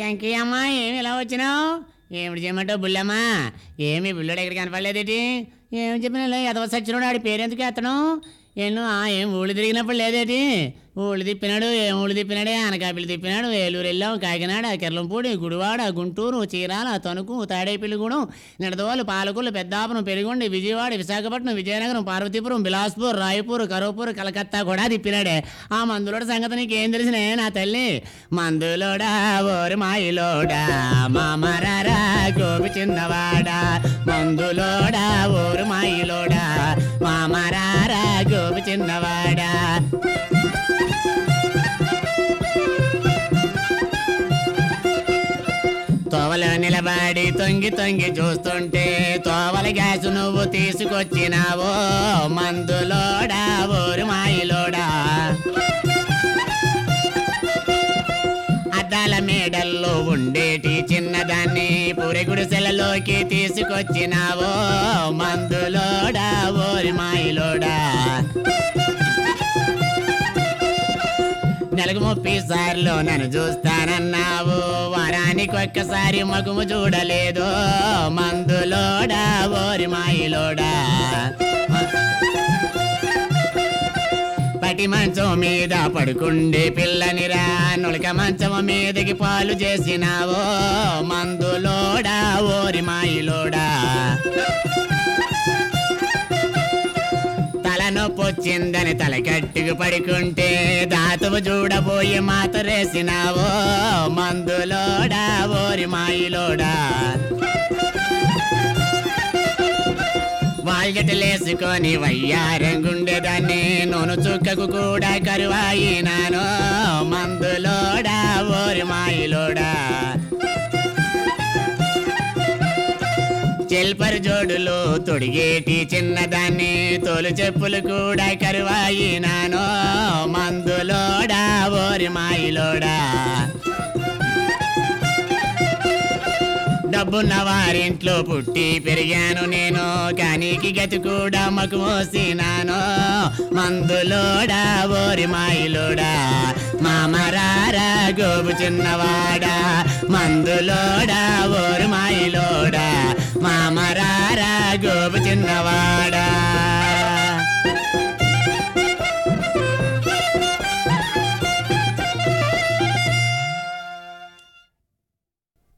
వెంకయ్యమ్మ ఏమి ఇలా వచ్చినావు ఏమిటి చేయమంటావు బుల్లమ్మా ఏమి బుల్లడు ఎక్కడ కనపడలేదేటి ఏమి చెప్పినా ఎదవ సచ్చినోడు ఆడి పేరెందుకు ఎత్తను ఎన్నో ఆ ఏం ఊళ్ళు తిరిగినప్పుడు లేదేటి ఊళ్ళు తిప్పినాడు ఏం ఊళ్ళు తిప్పినాడే అనకాపిల్లి తిప్పినాడు ఏలూరు వెళ్ళాం కాకినాడ కిర్లంపూడి గుడివాడ గుంటూరు చీరాల తణుకు తాడేపల్లిగూడెం నిడదవోలు పాలకొల్లు పెద్దాపురం పెరిగొండి విజయవాడ విశాఖపట్నం విజయనగరం పార్వతీపురం బిలాస్పూర్ రాయపూర్ కరవపూర్ కలకత్తా కూడా తిప్పినాడే ఆ మందులోడ సంగతి నీకేం తెలిసినే నా తల్లి మందులోడా ఓరి మాయిలోడా మామరారా గోపి చిన్నవాడా మందులోడా ఓరు మాయిలోడా మామరారా గోపి చిన్నవాడా తోవలో నిలబడి తొంగి తొంగి చూస్తుంటే తోవల గ్యాస్ నువ్వు తీసుకొచ్చినావో మందులోడా ఓరు మాయిలోడా అద్దాల మేడల్లో ఉండేటి చిన్నదాన్ని పూరి గుడిసెలలోకి తీసుకొచ్చినావో మందులోడా ఓరి మాయిలోడా నెలకు ముప్పై సార్లు నన్ను చూస్తానన్నావు వారానికి ఒక్కసారి మగుము చూడలేదు మందులోడా ఓరి మాయిలోడా పటి మంచం మీద పడుకుండే పిల్లనిరా నులక మంచం మీదకి పాలు చేసినావో మందులోడా ఓరి మాయిలోడా తలనొప్పొచ్చిందని తలకట్టుకు పడుకుంటే దాతవు చూడబోయి మాతరేసినావో మందులోడా ఓరి మాయిలోడా వాల్గటలేసుకొని వయ్యారం గుండెదాన్ని నూనె చుక్కకు కూడా కరువాయినాను మందులోడా ఓరి మాయిలోడా చెల్పరు జోడులు తొడిగేటి చిన్నదాన్ని తోలు చెప్పులు కూడా కరువాయినాను మందులోడా ఓరి మాయిలోడా డబ్బున్న వారింట్లో పుట్టి పెరిగాను నేను కానీకి గతి కూడా మకు మోసినాను మందులోడా ఓరి మాయిలోడా మామరారా గోబు చిన్నవాడా మందులోడా ఓరి మాయిలోడా మామరారా గోబు చిన్నవాడా